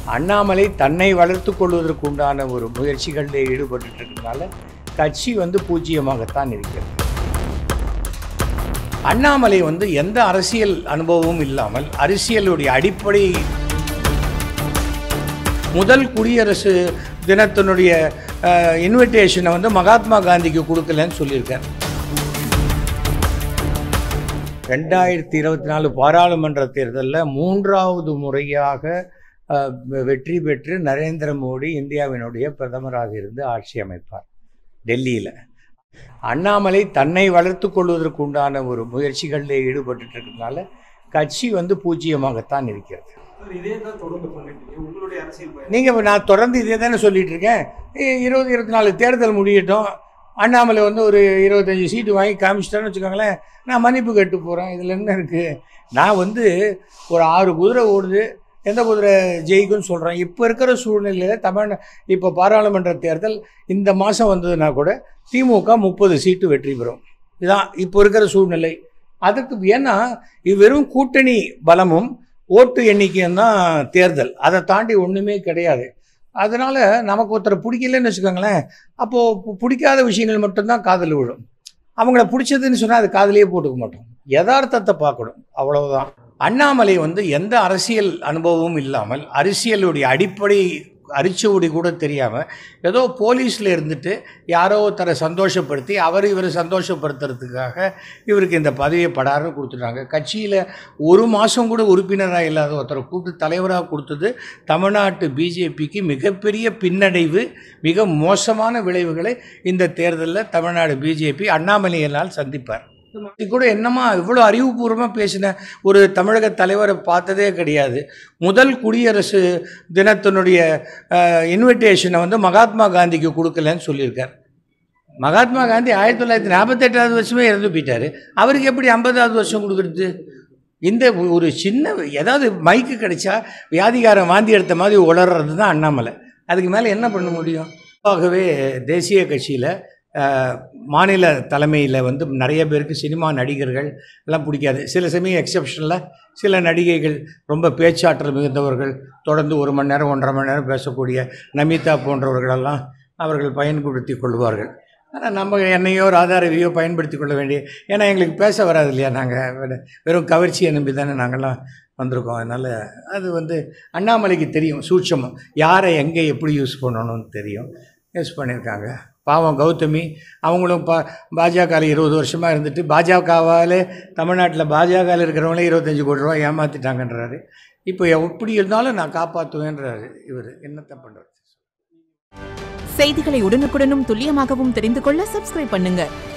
அண்ணாமலை தன்னை வளர்த்து கொள்வதற்கு உண்டான ஒரு முயற்சிகளில் ஈடுபட்டு இருக்கிறதுனால கட்சி வந்து பூஜ்ஜியமாகத்தான் இருக்கிறது அண்ணாமலை வந்து எந்த அரசியல் அனுபவமும் இல்லாமல் அரசியலுடைய அடிப்படை முதல் குடியரசு தினத்தினுடைய இன்விடேஷனை வந்து மகாத்மா காந்திக்கு கொடுக்கலன்னு சொல்லியிருக்கார் ரெண்டாயிரத்தி இருபத்தி நாலு பாராளுமன்ற தேர்தலில் மூன்றாவது முறையாக அஹ், வெற்றி பெற்று நரேந்திர மோடி இந்தியாவினுடைய பிரதமராக இருந்து ஆட்சி அமைப்பார் டெல்லியில் அண்ணாமலை தன்னை வளர்த்து கொள்வதற்கு உண்டான ஒரு முயற்சிகளில் ஈடுபட்டு இருக்கிறதுனால கட்சி வந்து பூஜ்ஜியமாகத்தான் இருக்கிறது இதே தான் தொடர்ந்து பண்ணிட்டு இருக்கீங்க. உங்களுடைய அரசியல் பயணம் நீங்கள் நான் தொடர்ந்து இதே தானே சொல்லிட்டு இருக்கேன் இ- இருபது இருபத்தி நாலு தேர்தல் முடியட்டும் அண்ணாமலை வந்து ஒரு இருபத்தஞ்சி சீட்டு வாங்கி காமிச்சிட்டான்னு வச்சுக்கோங்களேன் நான் மன்னிப்பு கேட்டு போகிறேன் இதில் என்ன இருக்குது நான் வந்து ஒரு ஆறு குதிரை ஓடுது எந்த குதிரை ஜெயிக்கும்னு சொல்கிறேன் இப்போ இருக்கிற சூழ்நிலையில் தமிழ் இப்போ பாராளுமன்ற தேர்தல் இந்த மாதம் வந்ததுன்னா கூட திமுக முப்பது சீட்டு வெற்றி பெறும் இதான் இப்போ இருக்கிற சூழ்நிலை அதுக்கு ஏன்னா இது வெறும் கூட்டணி பலமும் ஓட்டு எண்ணிக்கையும் தான் தேர்தல் அதை தாண்டி ஒன்றுமே கிடையாது அதனால் நமக்கு ஒருத்தரை பிடிக்கலன்னு வச்சுக்கோங்களேன் அப்போது பிடிக்காத விஷயங்கள் மட்டும்தான் காதில் விழும் அவங்கள பிடிச்சதுன்னு சொன்னால் அது காதுலயே போட்டுக்க மாட்டோம் யதார்த்தத்தை பார்க்கணும் அவ்வளவுதான் அண்ணாமலை வந்து எந்த அரசியல் அனுபவமும் இல்லாமல் அரசியலுடைய அடிப்படை அரிச்சுவடி கூட தெரியாமல் ஏதோ போலீஸில் இருந்துட்டு யாரோ ஒருத்தரை சந்தோஷப்படுத்தி அவர் இவரை சந்தோஷப்படுத்துறதுக்காக இவருக்கு இந்த பதவியை படாருன்னு கொடுத்துட்டாங்க கட்சியில் ஒரு மாதம் கூட உறுப்பினராக இல்லாத ஒருத்தரை கூப்பிட்டு தலைவராக கொடுத்தது தமிழ்நாட்டு பிஜேபிக்கு மிகப்பெரிய பின்னடைவு மிக மோசமான விளைவுகளை இந்த தேர்தலில் தமிழ்நாடு பிஜேபி அண்ணாமலையினால் சந்திப்பார் இது கூட என்னமா இவ்வளோ அறிவுபூர்வமாக பேசின ஒரு தமிழக தலைவரை பார்த்ததே கிடையாது முதல் குடியரசு தினத்தினுடைய இன்விடேஷனை வந்து மகாத்மா காந்திக்கு கொடுக்கலன்னு சொல்லியிருக்கார் மகாத்மா காந்தி ஆயிரத்தி தொள்ளாயிரத்தி நாற்பத்தெட்டாவது வருஷமே இறந்து போயிட்டார் அவருக்கு எப்படி ஐம்பதாவது வருஷம் கொடுக்குறது இந்த ஒரு சின்ன ஏதாவது மைக்கு கிடைச்சா வியாதிகாரம் வாந்தி எடுத்த மாதிரி உளறது தான் அண்ணாமலை அதுக்கு மேலே என்ன பண்ண முடியும் ஆகவே தேசிய கட்சியில் மாநில தலைமையில் வந்து நிறைய பேருக்கு சினிமா நடிகர்கள் எல்லாம் பிடிக்காது சில சமயம் எக்ஸப்ஷனில் சில நடிகைகள் ரொம்ப பேச்சாற்றல் மிகுந்தவர்கள் தொடர்ந்து ஒரு மணி நேரம் ஒன்றரை மணி நேரம் பேசக்கூடிய நமிதா போன்றவர்களெல்லாம் அவர்கள் பயன்படுத்தி கொள்வார்கள் ஆனால் நம்ம என்னையோ ராதாரவியோ பயன்படுத்தி கொள்ள வேண்டிய ஏன்னா எங்களுக்கு பேச வராது இல்லையா நாங்கள் வெறும் கவர்ச்சியை நம்பி தானே நாங்கள்லாம் வந்திருக்கோம் அதனால் அது வந்து அண்ணாமலைக்கு தெரியும் சூட்சமம் யாரை எங்கே எப்படி யூஸ் பண்ணணும்னு தெரியும் யூஸ் பண்ணியிருக்காங்க பாவம் கௌதமி அவங்களும் பா பாஜகவில் இருபது வருஷமாக இருந்துட்டு பாஜகவால் தமிழ்நாட்டில் பாஜகவில் இருக்கிறவங்களே இருபத்தஞ்சி கோடி ரூபா ஏமாற்றிட்டாங்கன்றாரு இப்போ எப்படி இருந்தாலும் நான் காப்பாற்றுவேன்றாரு இவர் என்னத்தை பண்ணுறது செய்திகளை உடனுக்குடனும் துல்லியமாகவும் தெரிந்து கொள்ள சப்ஸ்கிரைப் பண்ணுங்க